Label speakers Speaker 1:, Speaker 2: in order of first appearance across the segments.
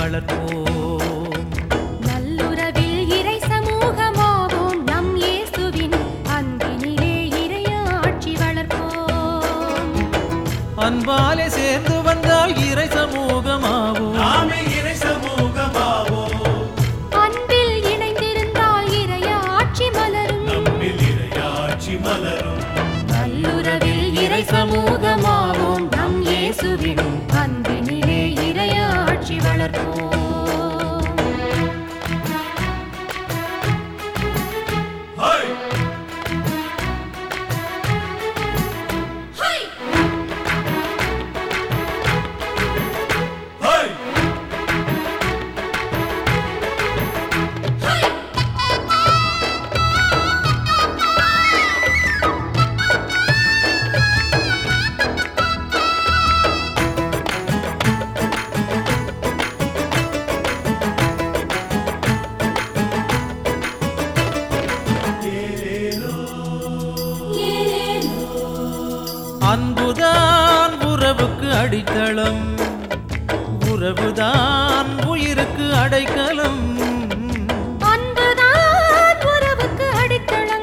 Speaker 1: வளர்ப்போம்
Speaker 2: நல்லுறவில் இறை சமூகமாவோம் நம் இயேசுவின் அன்பினிலே இறையாட்சி வளர்ப்போம்
Speaker 1: அன்பாலே சேர்ந்து வந்தால் இறை சமூகமாவோம்
Speaker 3: நாமே இறை சமூகமாவோம்
Speaker 2: அன்பில் இணைந்திருந்தால் இறையாட்சி மலரும்
Speaker 3: நம்மில் இறையாட்சி மலரும்
Speaker 2: நல்லுறவில் இறை சமூகமாவோம் நம் இயேசுவின் அன்பினிலே இறையாட்சி வளர்ப்போம்
Speaker 3: ஹை ஹை
Speaker 1: அன்புதான் உறவுக்கு அடித்தளம் உறவுதான் உயிருக்கு அடைக்கலம்
Speaker 2: அன்புதான் உறவுக்கு அடித்தளம்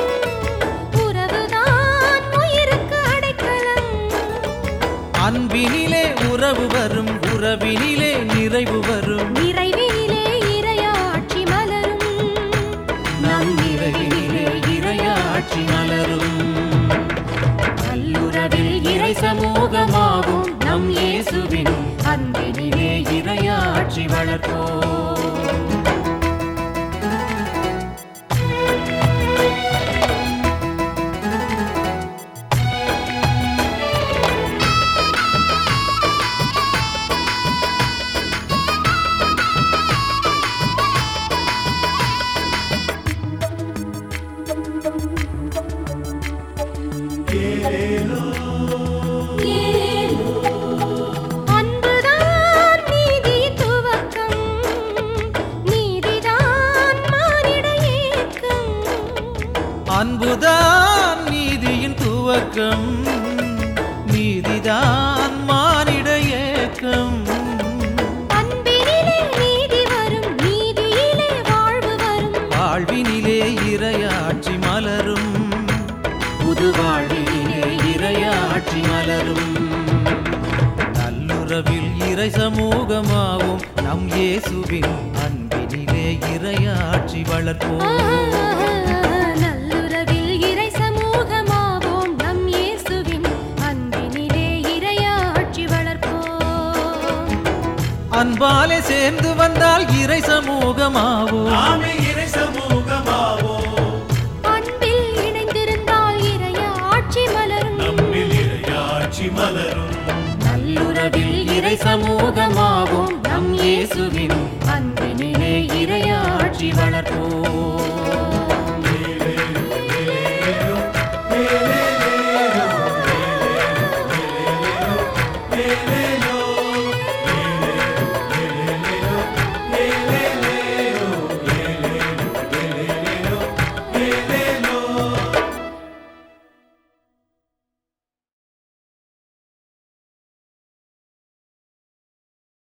Speaker 2: உறவுதான் உயிருக்கு அடைக்கலம்
Speaker 1: அன்பினிலே உறவு வரும் உறவினிலே நிறைவு வரும்
Speaker 2: நிறைவினிலே இறையாட்சி மலரும்
Speaker 1: நம் நிறைவினிலே இறையாட்சி மலரும் நல்லுறவில் இறை சமூகமாகும் நம் இயேசுவின் அன்பினிலே இறையாட்சி வளர்ப்போம்
Speaker 2: அன்புதான் நீதியின் துவக்கம் நீதிதான் மானிட ஏக்கம்
Speaker 1: அன்புதான் நீதியின் துவக்கம் நீதிதான் மானிட ஏக்கம்
Speaker 2: அன்பினிலே நீதி வரும் நீதியிலே வாழ்வு வரும்
Speaker 1: வாழ்வினிலே இறையாட்சி மலரும் புது வாழ்வினிலே இறையாட்சி மலரும் நல்லுறவில் இறை சமூகமாவும் நம் இயேசுவின் அன்பினிலே இறையாட்சி வளர்ப்போம்
Speaker 2: நல்லுறவில் இறை சமூகமாவோம் நம் இயேசுவின் அன்பினிலே இறையாட்சி வளர்ப்போம்
Speaker 1: அன்பாலே சேர்ந்து வந்தால் இறை சமூகமாவோம்
Speaker 3: நாமே இறை சமூகமாவோம்
Speaker 2: அன்பில் இணைந்திருந்தால் இறையாட்சி மலரும்
Speaker 3: நம்மில் இறையாட்சி மலரும்
Speaker 1: நல்லுறவில் இறை சமூகமாவும் நம் இயேசுவின் அன்பினிலே இறையாட்சி வளர்ப்போம்